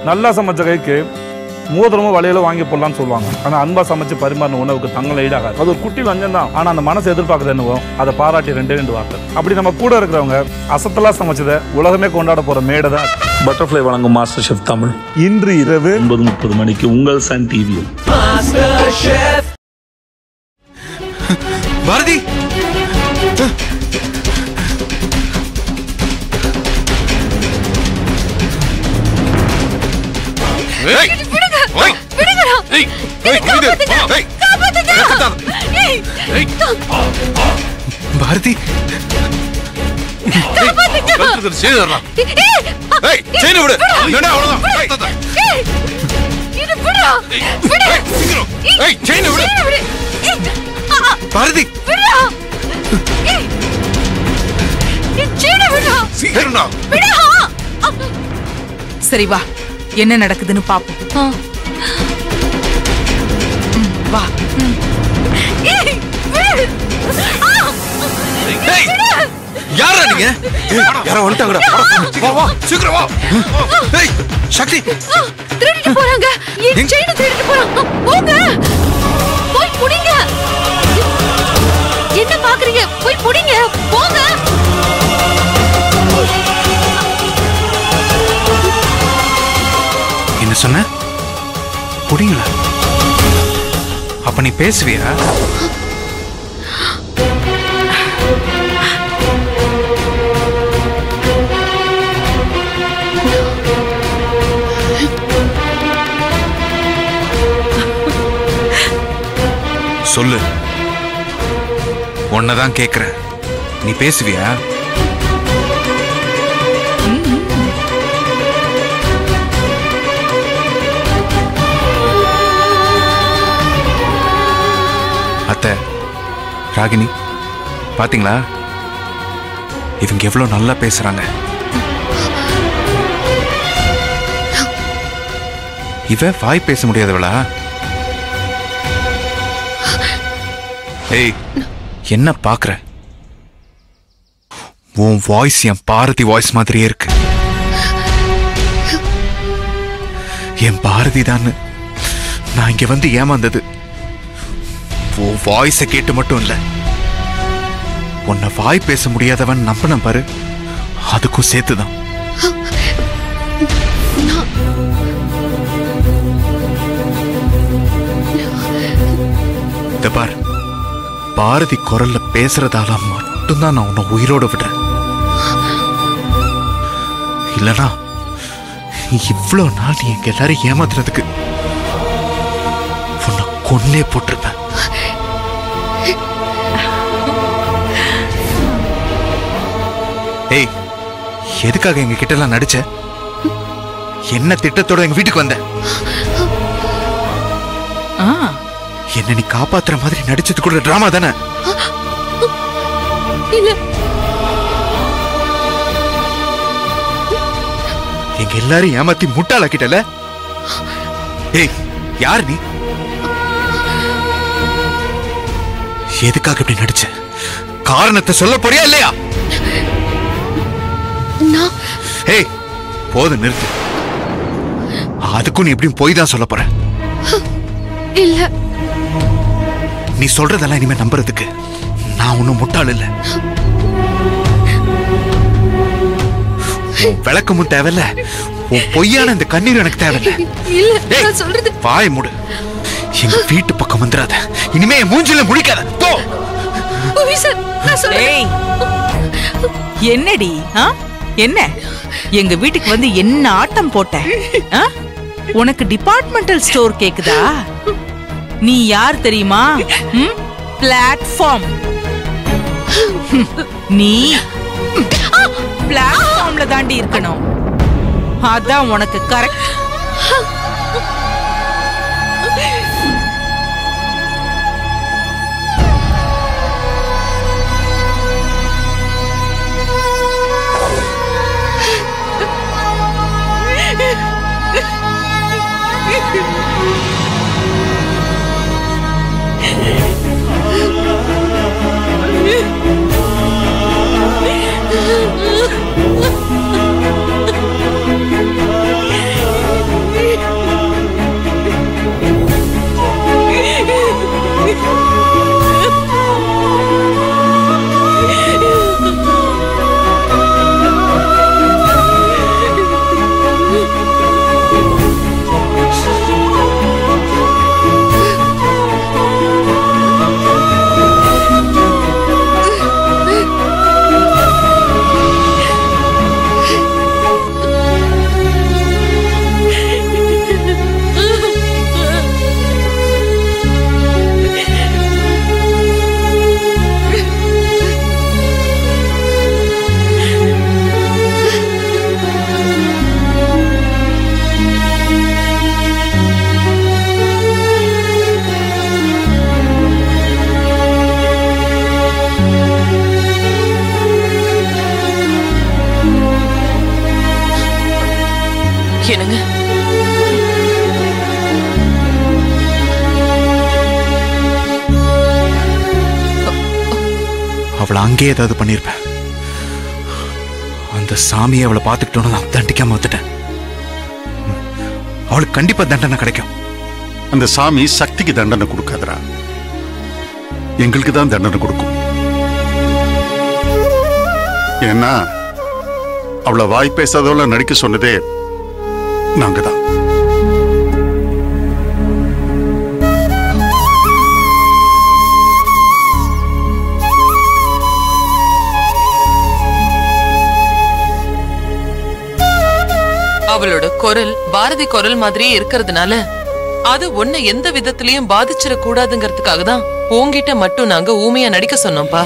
நல்லா சமைச்ச கைக்கு மோதிரமும் வளையலும் வாங்கி போடலாம்னு சொல்லுவாங்க ஆனால் அன்பா சமைச்சு பரிமாறின உணவுக்கு தங்களை ஈடாகாது அது ஒரு குட்டி லஞ்சம் தான் ஆனால் அந்த மனசை எதிர்பார்க்குறது என்னவோ அதை பாராட்டி ரெண்டே ரெண்டு வார்த்தை அப்படி நம்ம கூட இருக்கிறவங்க அசத்தலா சமைச்சதை உலகமே கொண்டாட போற மேடை தான் பட்டர்ஃப்ளை வழங்கும் மாஸ்டர் ஷெஃப் தமிழ் இன்று இரவு ஒன்பது முப்பது மணிக்கு உங்கள் சன் டிவியில் பாரதி ஏய், ஓய், விடுங்கடா ஏய், ஏய், இது, ஏய், காப்பாத்துங்க ஏய் ஏய். பாரதி கழுத்துல chain ஏறுடா. ஏய், chain விடு. இல்லைன்னா அவ்வளவுதான். ஏய், தாத்தா. ஏய் இது விடுடா விடு ஏய், சீக்கிரம். ஏய், chain விடு. chain விடு ஏய், ஆ, ஆ, பாரதி விடுடா ஏய் என் chain அ விடுடா சீக்கிரம்டா. விடுடா ஆ, சரி வா என்ன நடக்குதுன்னு பாப்போம் ஆ. ம், வா ஏய் விடு ஆ, ஏய், யார்றா நீங்க ஏய், யாரோ வந்துட்டாங்கடா வா வா சீக்கிரம் வா ஏய் சக்தி ஆ, திருடிட்டு போறாங்க என் எங்க? செயினை திருடிட்டு போறாங்க போங்க போய் புடிங்க என்ன பாக்குறீங்க போய் புடிங்க போங்க என்ன சொன்ன புடிங்களா அப்ப நீ பேசுவியா சொல்லு உன்னதான் கேக்குறேன் நீ பேசுவியா அத்தை ராகினி பாத்தீங்களா இவங்க எவ்வளவு நல்லா பேசுறாங்க இவ வாய் பேச முடியாதவளா ஏய் என்ன பாக்குற உன் வாய்ஸ் என் பாரதி வாய்ஸ் மாதிரியே இருக்கு என் பாரதி தான் நான் இங்க வந்து ஏமாந்தது உன் வாய்ஸை கேட்டு மட்டும் இல்ல உன்னை வாய் பேச முடியாதவன் நம்பின பாரு அதுக்கும் சேர்த்துதான் இத பார் பாரதி குரல்ல பேசுறதால மட்டும்தான் நான் உன்னை உயிரோட விடுறேன் இல்லனா இவ்வளோ நாள் நீ எங்க எல்லாரும் ஏமாத்துறதுக்கு உன்னை கொன்னே போட்டிருப்பேன் ஏய் எதுக்காக எங்க கிட்ட எல்லாம் நடிச்ச என்ன திட்டத்தோட எங்க வீட்டுக்கு வந்த ஆ என்ன நீ காப்பாத்துற மாதிரி நடிச்சது கூட டிராமா தானே இல்ல எங்க எல்லாரும் ஏமாத்தி முட்டாளாக்கிட்டல ஏய் யார் நீ எதுக்காக இப்படி நடிச்ச காரணத்தை சொல்ல போறியா இல்லையா நான் ஏய் போதும் நிறுத்து அதுக்கும் நீ எப்படியும் போய் தான் சொல்ல போற இல்ல நீ சொல்றதெல்லாம் இனிமே நம்புறதுக்கு நான் ஒன்னும் முட்டாள் இல்ல உன் விளக்கமும் தேவையில்ல உன் பொய்யான இந்த கண்ணீர் எனக்கு தேவையில்ல இல்ல ஏய், நான் சொல்றது வாய் மூடு எங்க வீட்டு பக்கம் வந்துடாத இனிமே என் மூஞ்சில முடிக்காத போ போய் சார் நான் சொல்றேன் ஏய் என்னடி ஆ என்ன எங்க வீட்டுக்கு வந்து என்ன ஆட்டம் போட்ட ஆ? உனக்கு டிபார்ட்மெண்டல் ஸ்டோர் கேக்குதா நீ யார் தெரியுமா பிளாட்ஃபார்ம் நீ பிளாட்ஃபார்ம்ல தாண்டி இருக்கணும் அதான் உனக்கு கரெக்ட் ஆ அவளை அங்கேயே ஏதாவது பண்ணியிருப்பேன் அந்த சாமியை அவளை பார்த்துக்கிட்டோன்னு நான் தண்டிக்காம வந்துட்டேன் ம். அவளுக்கு கண்டிப்பா தண்டனை கிடைக்கும் அந்த சாமி சக்திக்கு தண்டனை கொடுக்காதடா எங்களுக்கு தான் தண்டனை கொடுக்கும் ஏன்னா அவளை வாய் பேசாதவள நடிக்க சொன்னதே நாங்க தான் அவளோட குரல் பாரதி குரல் மாதிரியே இருக்கிறதுனால அது உன்னை எந்த விதத்திலயும் பாதிச்சிட கூடாதுங்கிறதுக்காக தான் உன்கிட்ட மட்டும் நாங்க ஊமையா நடிக்க சொன்னோம்ப்பா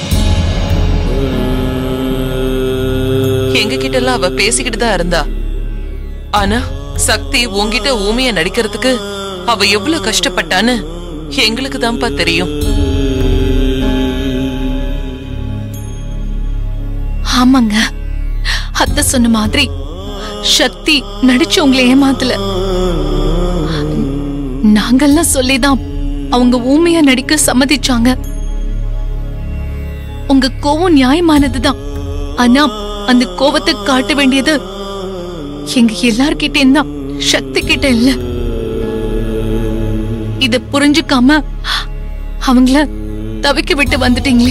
எங்க கிட்ட எல்லாம் அவ பேசிக்கிட்டு தான் இருந்தா ஆனா சக்தி உன்கிட்ட ஊமையா நடிக்கிறதுக்கு அவ எவ்வளவு கஷ்டப்பட்டான்னு எங்களுக்கு தான்ப்பா தெரியும் ஆமாங்க அத்தை சொன்ன மாதிரி சக்தி நடிச்சு உங்களை ஏமாத்தல நாங்கெல்லாம் சொல்லிதான் அவங்க ஊமையா நடிக்க சம்மதிச்சாங்க உங்க கோவம் நியாயமானதுதான் ஆனா அந்த கோவத்தை காட்ட வேண்டியது எங்க எல்லார்கிட்டயும் தான் சக்தி கிட்ட இல்ல இத புரிஞ்சுக்காம அவங்கள தவிக்க விட்டு வந்துட்டீங்களே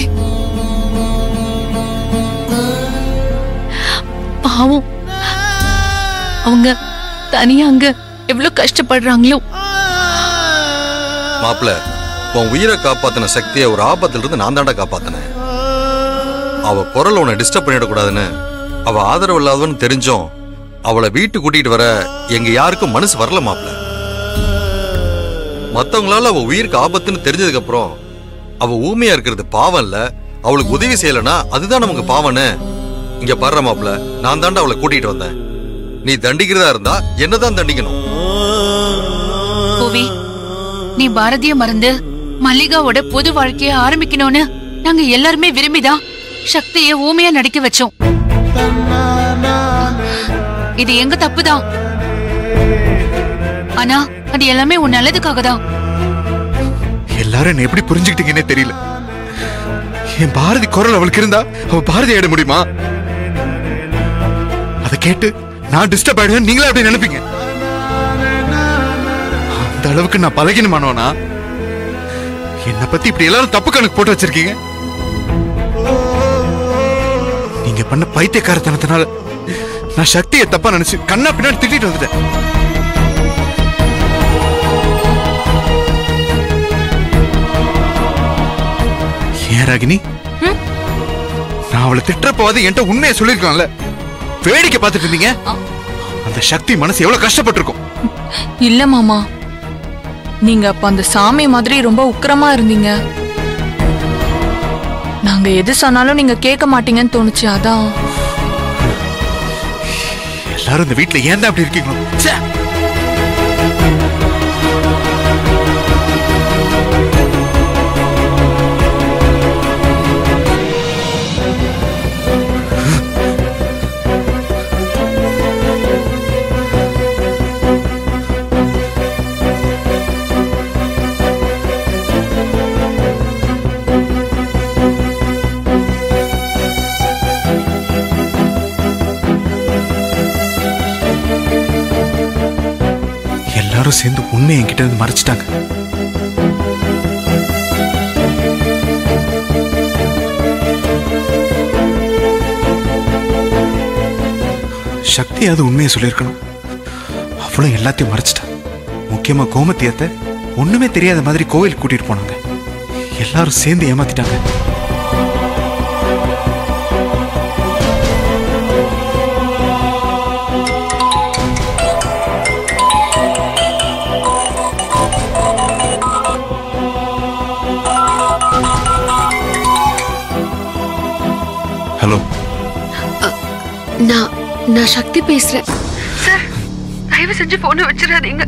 பாவம் அவங்க தனியா அங்க எவ்வளவு கஷ்டப்படுறாங்களோ மாப்பிள உன் உயிரை காப்பாத்தின சக்தியை ஒரு ஆபத்துல இருந்து நான் தாண்டா காப்பாத்தினேன் அவ குரல் உன்னை டிஸ்டர்ப் பண்ணிடக்கூடாதுன்னு அவ ஆதரவு இல்லாதவன்னு தெரிஞ்சும் அவளை வீட்டு கூட்டிட்டு வர எங்க யாருக்கும் மனசு வரல மாப்பிள மத்தவங்களால அவ உயிருக்கு ஆபத்துன்னு தெரிஞ்சதுக்கு அப்புறம் அவ ஊமையா இருக்கிறது பாவம் இல்ல அவளுக்கு உதவி செய்யலனா அதுதான் நமக்கு பாவம்னு இங்க பாடுற மாப்பிள நான் தாண்டா அவளை கூட்டிட்டு வந்தேன் நீ தண்டிக்கிறதா இருந்தா என்னதான் தண்டிக்கணும் பூவி நீ பாரதிய மறந்து மல்லிகாவோட புது வாழ்க்கைய ஆரம்பிக்கணும்னு நாங்க எல்லாருமே விரும்பிதான் சக்திய ஊமையா நடிக்க வச்சோம் இது எங்க தப்புதான் ஆனா அது எல்லாமே உன் நல்லதுக்காக தான் எல்லாரும் என்ன எப்படி புரிஞ்சுக்கிட்டீங்கன்னே தெரியல என் பாரதி குரல் அவளுக்கு இருந்தா அவ பாரதி ஆயிட முடியுமா அதை கேட்டு நான் டிஸ்டர்ப் ஆயிடுவேன் நீங்களே அப்படி நினைப்பீங்க அந்த அளவுக்கு நான் பழகினுமானோனா என்னை பத்தி இப்படி எல்லாரும் தப்பு கணக்கு போட்டு வச்சிருக்கீங்க நீங்க பண்ண பைத்தியக்காரத்தனத்தினால நான் சக்தியை தப்பா நினைச்சு கண்ணா பின்னாடி திட்டிட்டு வந்துட்டேன் ஏன் ராகினி நான் அவளை திட்டுறப்போது என்கிட்ட உண்மையை சொல்லியிருக்கான்ல வேடிக்கை பார்த்துட்டு இருந்தீங்க அந்த சக்தி மனசு எவ்வளவு கஷ்டப்பட்டிருக்கும் இல்ல மாமா நீங்க அப்ப அந்த சாமி மாதிரி ரொம்ப உக்கிரமா இருந்தீங்க நாங்க எது சொன்னாலும் நீங்க கேட்க மாட்டீங்கன்னு தோணுச்சு அதான் எல்லாரும் இந்த வீட்டுல ஏன் தான் அப்படி இருக்கீங்களோ ச்சே! எல்லாரும் சேர்ந்து உண்மையை என்கிட்ட இருந்து மறைச்சிட்டாங்க சக்தி அது உண்மையை சொல்லியிருக்கணும் அவ்வளோ எல்லாத்தையும் மறைச்சிட்டா முக்கியமா கோமத்தியத்தை ஒண்ணுமே தெரியாத மாதிரி கோவில் கூட்டிட்டு போனாங்க எல்லாரும் சேர்ந்து ஏமாத்திட்டாங்க ஹலோ நான் நான் சக்தி பேசுறேன் சார் தயவு செஞ்சு போன வச்சிடாதீங்க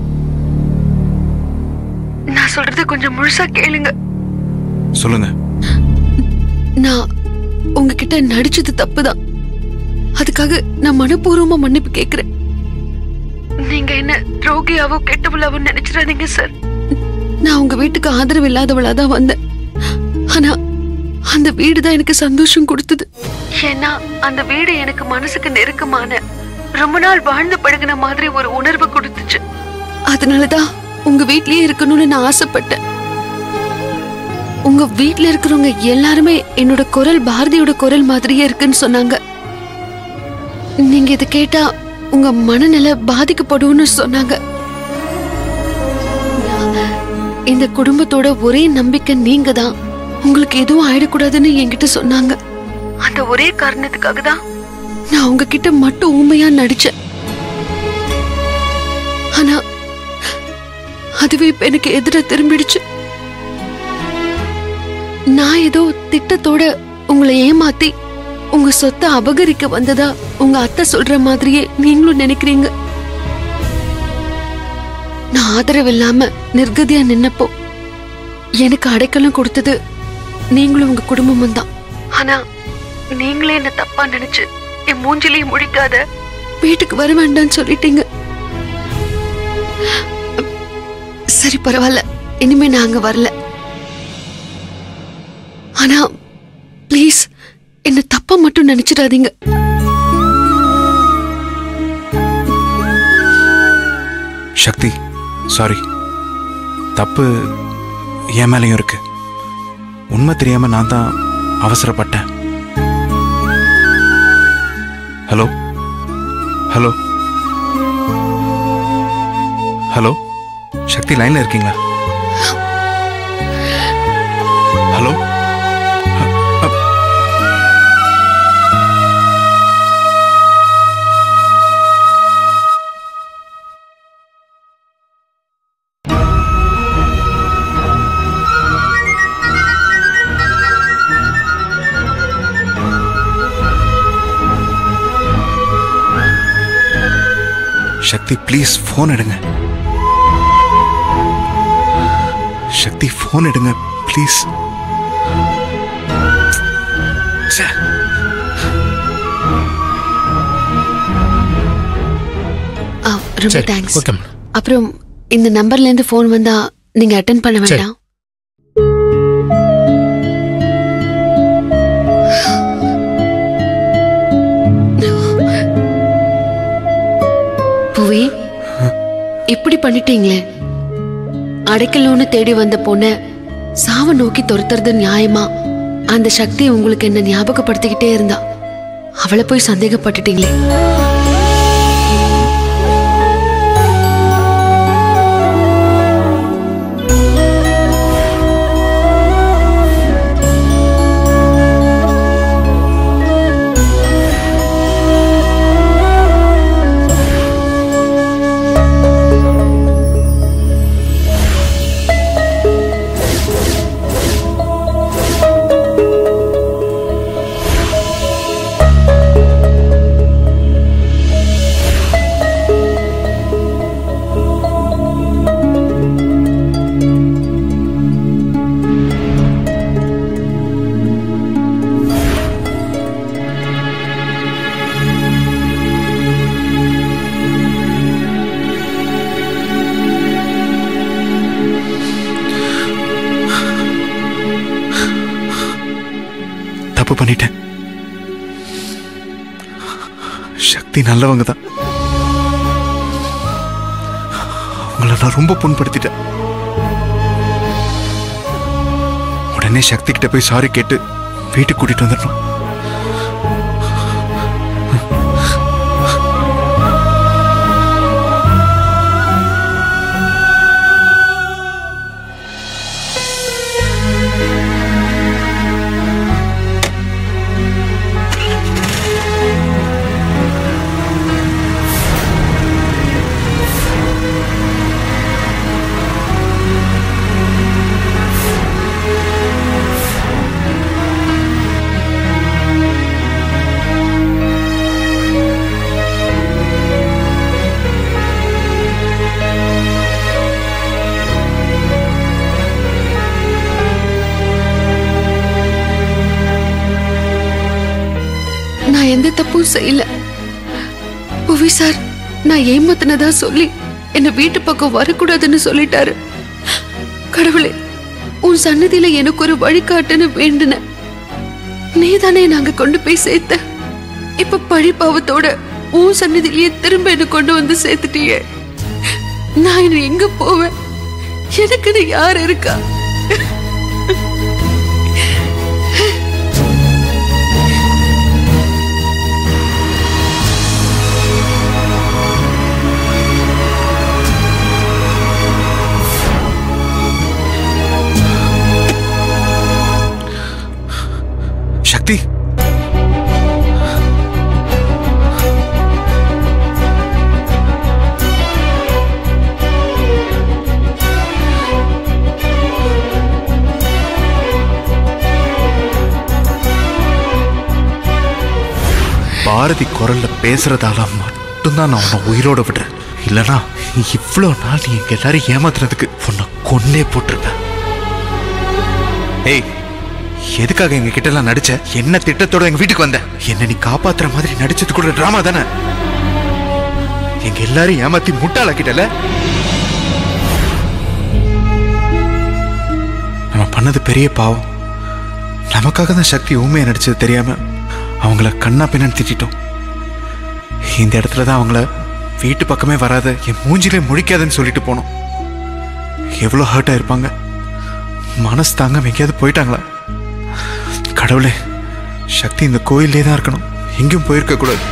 நான் சொல்றத கொஞ்சம் முழுசா கேளுங்க சொல்லுங்க நான் உங்ககிட்ட நடிச்சது தப்புதான் அதுக்காக நான் மனப்பூர்வமா மன்னிப்பு கேக்குறேன் நீங்க என்ன துரோகியாவோ கெட்டவளாவோ நினைச்சிடாதீங்க சார் நான் உங்க வீட்டுக்கு ஆதரவு இல்லாதவளா தான் வந்தேன் ஆனா அந்த வீடு தான் எனக்கு சந்தோஷம் கொடுத்தது ஏன்னா அந்த வீடு எனக்கு மனசுக்கு நெருக்கமான ரொம்ப நாள் வாழ்ந்து பழகுன மாதிரி ஒரு உணர்வு கொடுத்துச்சு அதனாலதான் உங்க வீட்லயே இருக்கணும்னு நான் ஆசைப்பட்டேன் உங்க வீட்ல இருக்கிறவங்க எல்லாருமே என்னோட குரல் பாரதியோட குரல் மாதிரியே இருக்குன்னு சொன்னாங்க நீங்க இதை கேட்டா உங்க மனநிலை பாதிக்கப்படும்னு சொன்னாங்க இந்த குடும்பத்தோட ஒரே நம்பிக்கை நீங்க தான் உங்களுக்கு எதுவும் ஆயிடக்கூடாதுன்னு என்கிட்ட சொன்னாங்க அந்த ஒரே காரணத்துக்காக தான் நான் உங்ககிட்ட மட்டும் ஊமையா நடிச்சேன் ஆனா அதுவே இப்ப எனக்கு எதிர திரும்பிடுச்சு நான் ஏதோ திட்டத்தோட உங்களை ஏமாத்தி உங்க சொத்தை அபகரிக்க வந்ததா உங்க அத்தை சொல்ற மாதிரியே நீங்களும் நினைக்கிறீங்க நான் ஆதரவு இல்லாம நிர்கதியா நின்னப்போ எனக்கு அடைக்கலம் கொடுத்தது நீங்களும் உங்க குடும்பமும் தான் ஆனா நீங்களே என்ன தப்பா நினைச்சு என் மூஞ்சிலேயே முழிக்காத வீட்டுக்கு வர வேண்டாம்னு சொல்லிட்டீங்க சரி பரவாயில்ல இனிமே நான் அங்க வரல ஆனா ப்ளீஸ் என்ன தப்பா மட்டும் நினைச்சிடாதீங்க சக்தி சாரி தப்பு என் மேலேயும் இருக்கு உண்மை தெரியாம நான் தான் அவசரப்பட்டேன் ஹலோ ஹலோ ஹலோ சக்தி லைன்ல இருக்கீங்களா ஹலோ சக்தி ப்ளீஸ் ஃபோன் எடுங்க சக்தி ஃபோன் எடுங்க ப்ளீஸ் ஆ, ரொம்ப தேங்க்ஸ் அப்புறம் இந்த நம்பர்ல இருந்து ஃபோன் வந்தா நீங்க அட்டன் பண்ண வேண்டாம் புவி இப்படி பண்ணிட்டீங்களே அடைக்கலோன்னு தேடி வந்த பொண்ண சாவ நோக்கி துரத்துறது நியாயமா அந்த சக்தி உங்களுக்கு என்ன ஞாபகப்படுத்திக்கிட்டே இருந்தா அவளை போய் சந்தேகப்பட்டுட்டீங்களே தப்பு பண்ணிட்டேன் சக்தி நல்லவங்க தான் அவங்கள நான் ரொம்ப புண்படுத்திட்டேன் உடனே சக்தி கிட்ட போய் சாரி கேட்டு வீட்டுக்கு கூட்டிட்டு வந்துடணும் நான் எந்த தப்பும் செய்யல புவி சார் நான் ஏமாத்தினதா சொல்லி என்ன வீட்டு பக்கம் வரக்கூடாதுன்னு சொல்லிட்டாரு கடவுளே உன் சன்னதியில எனக்கு ஒரு வழிகாட்டுன்னு வேண்டுன நீதானே நாங்க கொண்டு போய் சேர்த்த இப்ப பழிப்பாவத்தோட உன் சந்நிதியிலேயே திரும்ப என்ன கொண்டு வந்து சேர்த்துட்டியே நான் இனி எங்க போவேன் எனக்குன்னு யார் இருக்கா சக்தி பாரதி குரல்ல பேசுறதால மட்டும்தான் நான் உன்னை உயிரோட விடுறேன் இல்லனா இவ்வளோ நாள் நீ எங்க எல்லாரும் ஏமாத்துறதுக்கு உன்னை கொன்னே போட்டிருப்பேன் ஏய் எதுக்காக எங்க கிட்ட எல்லாம் நடிச்ச என்ன திட்டத்தோட எங்க வீட்டுக்கு வந்த என்ன நீ காப்பாத்துற மாதிரி நடிச்சது கூட டிராமா தானே எங்க எல்லாரும் ஏமாத்தி முட்டாளாக்கிட்டல நம்ம பண்ணது பெரிய பாவம் நமக்காக தான் சக்தி ஊமையா நடிச்சது தெரியாம அவங்கள கண்ணா பின்னான்னு திட்டிட்டோம் இந்த இடத்துல தான் அவங்கள வீட்டு பக்கமே வராத என் மூஞ்சிலே முழிக்காதுன்னு சொல்லிட்டு போனோம் எவ்வளோ ஹர்ட் ஆயிருப்பாங்க மனசு தாங்க எங்கேயாவது போயிட்டாங்களா கடவுளே சக்தி இந்த கோயிலே தான் இருக்கணும் எங்கேயும் போயிருக்க கூடாது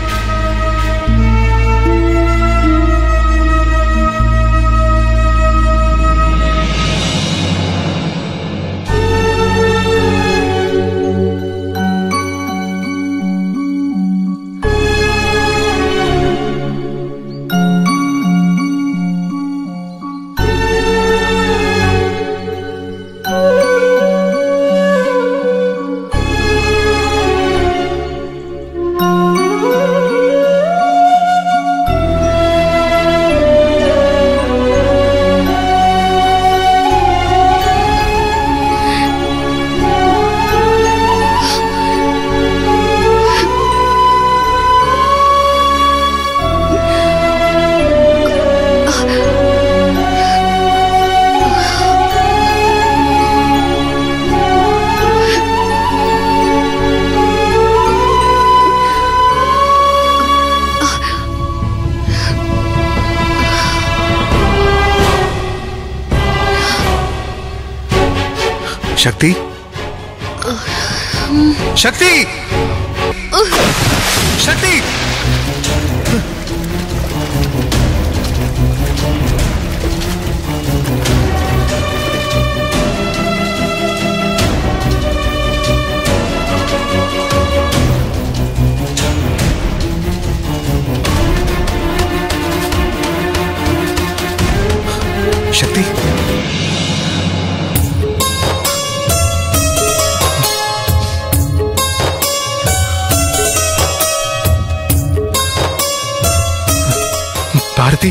சக்தி சக்தி சக்தி சக்தி பாரதி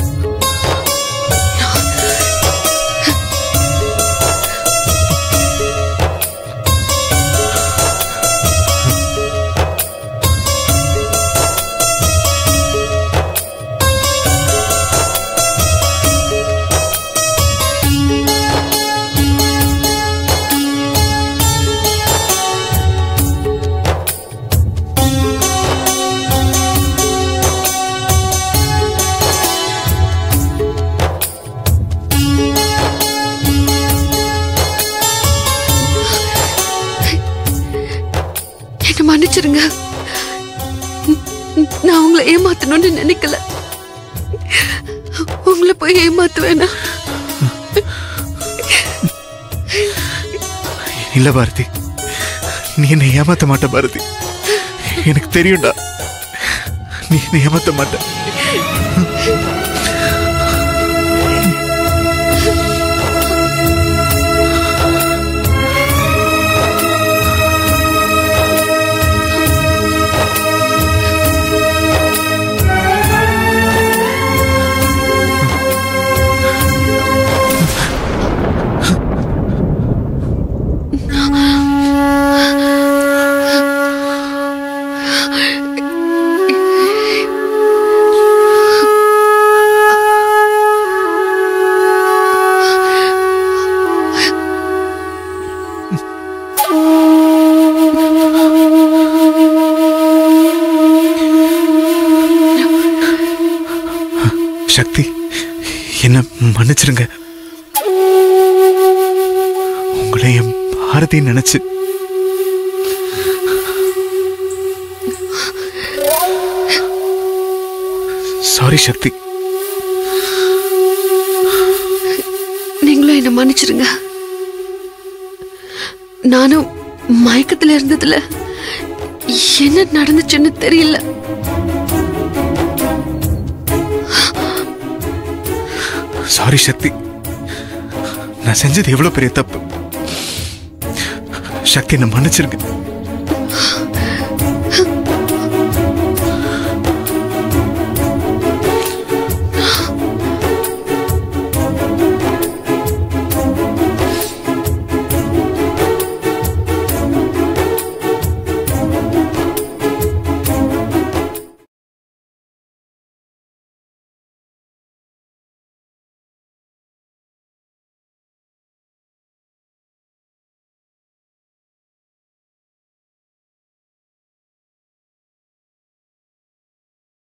என்ன மன்னிச்சிருங்க நான் உங்களை ஏமாத்தணும்னு நினைக்கல உங்களை போய் ஏமாத்துவேனா இல்ல பாரதி நீ என்னை ஏமாத்த மாட்ட பாரதி எனக்கு தெரியும்டா நீ என்னை ஏமாத்த மாட்ட சக்தி என்ன மன்னிச்சிருங்க உங்களை என் பாரதி நினைச்சு சாரி சக்தி நீங்களும் என்ன மன்னிச்சிருங்க நானும் மயக்கத்துல இருந்ததுல என்ன நடந்துச்சுன்னு தெரியல சாரி சக்தி நான் செஞ்சது எவ்வளவு பெரிய தப்பு சக்தி என்ன மன்னிச்சிருங்க